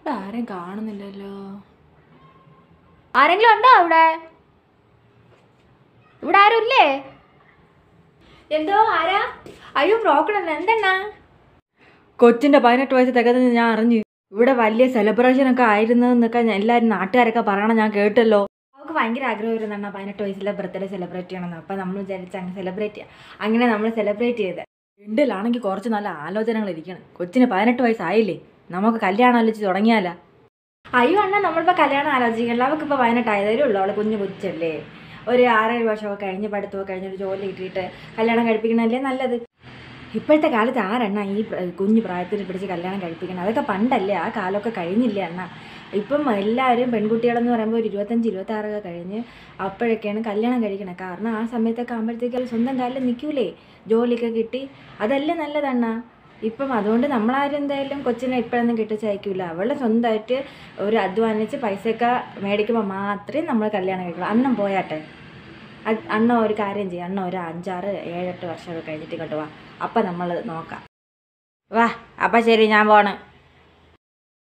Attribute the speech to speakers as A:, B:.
A: ഇവിടെ ആരെയും കാണുന്നില്ലല്ലോ ആരെങ്കിലും ഉണ്ടോ അവിടെ ഇവിടെ ആരും ഇല്ലേ എന്തോ ആരാ അയ്യോ ബ്രോക്കണല്ല എന്തെണ്ണ കൊച്ചിന്റെ പതിനെട്ട് വയസ്സ് തികഞ്ഞ് ഞാൻ അറിഞ്ഞു ഇവിടെ വലിയ സെലിബ്രേഷൻ ഒക്കെ ആയിരുന്നു എന്നൊക്കെ ഞാൻ- എല്ലാവരും നാട്ടുകാരൊക്കെ പറയണം ഞാൻ കേട്ടല്ലോ അവൾക്ക് ഭയങ്കര ആഗ്രഹമായിരുന്നു അണ്ണാ പതിനെട്ട് വയസ്സിലെ ബർത്ത്ഡേ സെലിബ്രേറ്റ് ചെയ്യണമെന്ന് അപ്പം നമ്മൾ വിചാരിച്ച് അങ്ങ് സെലിബ്രേറ്റ് ചെയ്യാം അങ്ങനെ നമ്മൾ സെലിബ്രേറ്റ് ചെയ്ത് രണ്ടിലാണെങ്കിൽ കുറച്ച് നല്ല ആലോചനകൾ ഇരിക്കണം കൊച്ചിന് പതിനെട്ട് വയസ്സായില്ലേ നമുക്ക് കല്യാണം ആലോചിച്ച് തുടങ്ങിയാലാ അയ്യോ അണ്ണാ നമ്മളിപ്പോൾ കല്യാണം ആലോചിക്കണ്ട അവൾക്കിപ്പോൾ പതിനെട്ടായതേ ഉള്ളൂ അവളെ കുഞ്ഞു കൊച്ചല്ലേ ഒരു ആറേഴ് വർഷമൊക്കെ കഴിഞ്ഞ് പഠിത്തമൊക്കെ കഴിഞ്ഞ് ഒരു ജോലി കിട്ടിയിട്ട് കല്യാണം കഴിപ്പിക്കണല്ലേ നല്ലത് ഇപ്പോഴത്തെ കാലത്ത് ആരെണ്ണ ഈ പ്ര- കുഞ്ഞു പ്രായത്തിൽ പിടിച്ച് കല്യാണം കഴിപ്പിക്കണം അതൊക്കെ പണ്ടല്ലേ ആ കാലമൊക്കെ കഴിഞ്ഞില്ലേ അണ്ണ ഇപ്പം എല്ലാവരും പെൺകുട്ടികളെന്ന് പറയുമ്പോൾ ഒരു ഇരുപത്തഞ്ച് ഇരുപത്താറൊക്കെ കഴിഞ്ഞ് അപ്പോഴൊക്കെയാണ് കല്യാണം കഴിക്കണം കാരണം ആ സമയത്തൊക്കെ ആകുമ്പോഴത്തേക്ക് അവർ സ്വന്തം കാലിൽ നിൽക്കൂലേ ജോലിയൊക്കെ കിട്ടി അതല്ലേ നല്ലതണ്ണ ഇപ്പം അതുകൊണ്ട് നമ്മളാരും എന്തായാലും കൊച്ചിനെ ഇപ്പോഴൊന്നും കെട്ടിച്ചയക്കില്ല അവളെ സ്വന്തമായിട്ട് ഒരു അധ്വാനിച്ച് പൈസയൊക്കെ മേടിക്കുമ്പോൾ മാത്രമേ നമ്മൾ കല്യാണം കഴിക്കുള്ളൂ അന്നം പോയാട്ടെ അത് അണ്ണ ഒരു കാര്യം ചെയ്യും അണ്ണ ഒരു അഞ്ചാറ് ഏഴെട്ട് വർഷമൊക്കെ കഴിഞ്ഞിട്ട് ഇങ്ങോട്ട് വാ അപ്പം നമ്മൾ നോക്കാം വാ അപ്പം ശരി ഞാൻ പോണ്